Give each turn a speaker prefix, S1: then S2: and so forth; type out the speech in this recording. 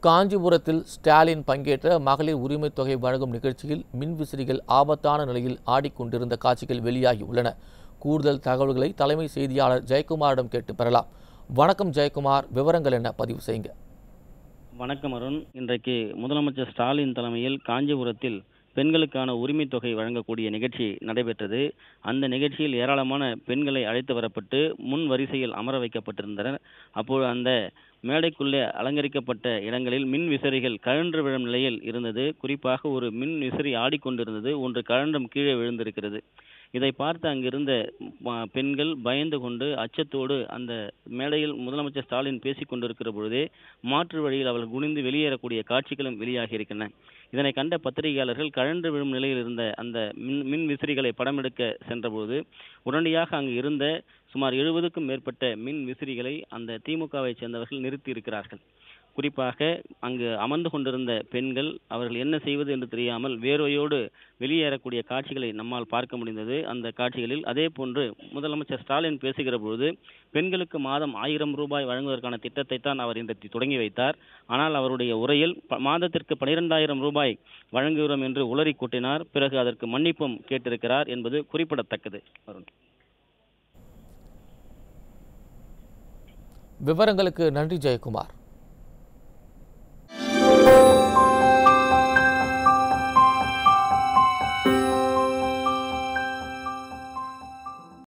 S1: காஞ்சிபுரத்தில் ஸ்டாலின் பங்கேற்ற மகளிர் உரிமைத் தொகை வழங்கும் நிகழ்ச்சியில் மின்விசிறிகள் ஆபத்தான நிலையில் ஆடிக்கொண்டிருந்த காட்சிகள் வெளியாகி உள்ளன கூடுதல் தகவல்களை தலைமை செய்தியாளர் ஜெயக்குமாரிடம் கேட்டு பெறலாம் வணக்கம் ஜெயக்குமார் விவரங்கள் என்ன பதிவு செய்யுங்க
S2: வணக்கம் அருண் இன்றைக்கு முதலமைச்சர் ஸ்டாலின் தலைமையில் காஞ்சிபுரத்தில் பெண்களுக்கான உரிமைத் தொகை வழங்கக்கூடிய நிகழ்ச்சி நடைபெற்றது அந்த நிகழ்ச்சியில் ஏராளமான பெண்களை அழைத்து வரப்பட்டு முன் வரிசையில் அமர வைக்கப்பட்டிருந்தனர் அப்போது அந்த மேடைக்குள்ளே அலங்கரிக்கப்பட்ட இடங்களில் மின் விசிறிகள் கழன்று விழும் நிலையில் இருந்தது குறிப்பாக ஒரு மின் விசிறி ஆடிக்கொண்டிருந்தது ஒன்று கழன்றும் கீழே விழுந்திருக்கிறது இதை பார்த்து அங்கிருந்த ம- பெண்கள் பயந்து கொண்டு அச்சத்தோடு அந்த மேடையில் முதலமைச்சர் ஸ்டாலின் பேசிக் கொண்டிருக்கிற பொழுதே மாற்று வழியில் அவர்கள் குனிந்து வெளியேறக்கூடிய காட்சிகளும் வெளியாகி இருக்கின்றன இதனை கண்ட பத்திரிகையாளர்கள் கழன்று விழும் நிலையில் இருந்த அந்த மின் மின் விசிறிகளை படமெடுக்க சென்றபோது உடனடியாக அங்கு இருந்த சுமார் எழுபதுக்கும் மேற்பட்ட மின் விசிறிகளை அந்த திமுகவை சேர்ந்தவர்கள் நிறுத்தி இருக்கிறார்கள் குறிப்பாக அங்கு அமர்ந்து கொண்டிருந்த பெண்கள் அவர்கள் என்ன செய்வது என்று தெரியாமல் வேர்வையோடு வெளியேறக்கூடிய காட்சிகளை நம்மால் பார்க்க முடிந்தது அந்த காட்சிகளில் அதே போன்று முதலமைச்சர் ஸ்டாலின் பேசுகிற பொழுது பெண்களுக்கு மாதம் ஆயிரம் ரூபாய் வழங்குவதற்கான திட்டத்தை தான் அவர் இன்றைக்கு தொடங்கி வைத்தார் ஆனால் அவருடைய உரையில் ப- மாதத்திற்கு பனிரெண்டாயிரம் ரூபாய் வழங்குகிறோம் என்று உளறி கொட்டினார் பிறகு அதற்கு மன்னிப்பும் கேட்டிருக்கிறார் என்பது குறிப்பிடத்தக்கது அருண்
S1: விவரங்களுக்கு நன்றி ஜெயக்குமார்